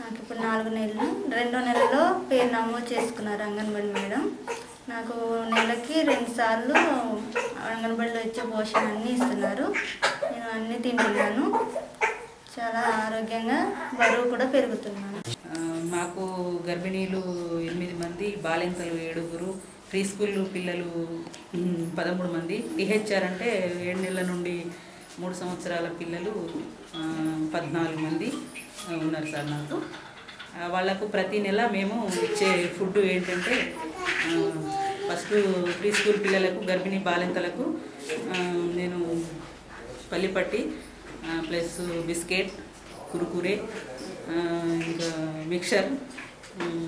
నాకు ఇప్పుడు నాలుగు నెలలు రెండో నెలలో పేరు నమోదు చేసుకున్నారు అంగన్వాడీ మేడం నాకు నెలకి రెండు సార్లు అంగన్వాడీలో ఇచ్చే పోషణ అన్నీ ఇస్తున్నారు నేను అన్నీ తింటున్నాను చాలా ఆరోగ్యంగా బరువు కూడా పెరుగుతున్నాను ఆ, మాకు గర్భిణీలు ఎనిమిది మంది బాలింతలు ఏడుగురు ప్రీ స్కూల్ పిల్లలు ఉమ్, పదమూడు మంది టిహెచ్ఆర్ అంటే ఏడు నెలల నుండి మూడు సంవత్సరాల పిల్లలు ఆ, పద్నాలుగు మంది ఆ, ఉన్నారు సార్ నాకు ఆ, వాళ్ళకు ప్రతి నెల మేము ఇచ్చే ఫుడ్ ఏంటంటే ఆ, ఫస్ట్ ప్రీ స్కూల్ పిల్లలకు గర్భిణీ బాలింతలకు ఆ, నేను పల్లిపట్టి ఆ, ప్లస్ బిస్కెట్ కురుకురే ఆ, ఇంకా మిక్చర్ ఉమ్,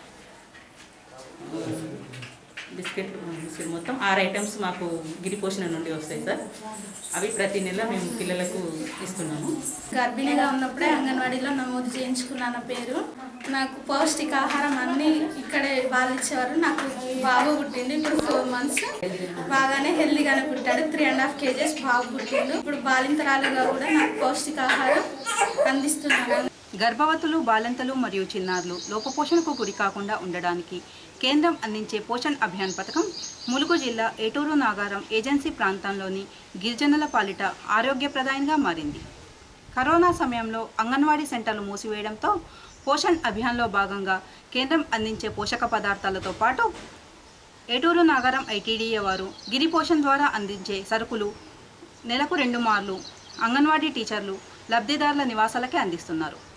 ఆ, బిస్కెట్ బిస్కెట్ మొత్తం ఆరు ఐటమ్స్ మాకు గిరిపోషణ నుండి వస్తాయి సార్ అవి ప్రతి నెల మేము పిల్లలకు ఇస్తున్నాము గర్భిణిగా ఉన్నప్పుడే అంగన్వాడీలో నమోదు చేయించుకున్నాను నా పేరు నాకు పౌష్టికాహారం అన్నీ ఇక్కడే వాళ్ళు ఇచ్చేవారు నాకు బాబు పుట్టిండు ఇప్పుడు ఫోర్ మంత్స్ బాగానే హెల్దీగానే పుట్టాడు త్రీ అండ్ హాఫ్ కేజెస్ బాబు పుట్టిండు ఇప్పుడు బాలింతరాలుగా కూడా నాకు పౌష్టికాహారం అందిస్తున్నాను గర్భవతులు బాలింతలు మరియు చిన్నారులు లోపపోషణకు గురి కాకుండా ఉండడానికి కేంద్రం అందించే పోషణ్ అభియాన్ పథకం ములుగు జిల్లా ఏటూరు నాగారం ఏజెన్సీ ప్రాంతంలోని గిరిజనుల పాలిట ఆరోగ్యప్రదాయంగా మారింది కరోనా సమయంలో అంగన్వాడీ సెంటర్లు మూసివేయడంతో పోషణ్ అభియాన్లో భాగంగా కేంద్రం అందించే పోషక పదార్థాలతో పాటు ఏటూరు నాగారం ఐటీడీఏ వారు గిరి పోషణ్ ద్వారా అందించే సరుకులు నెలకు రెండు మార్లు అంగన్వాడీ టీచర్లు లబ్ధిదారుల నివాసాలకే అందిస్తున్నారు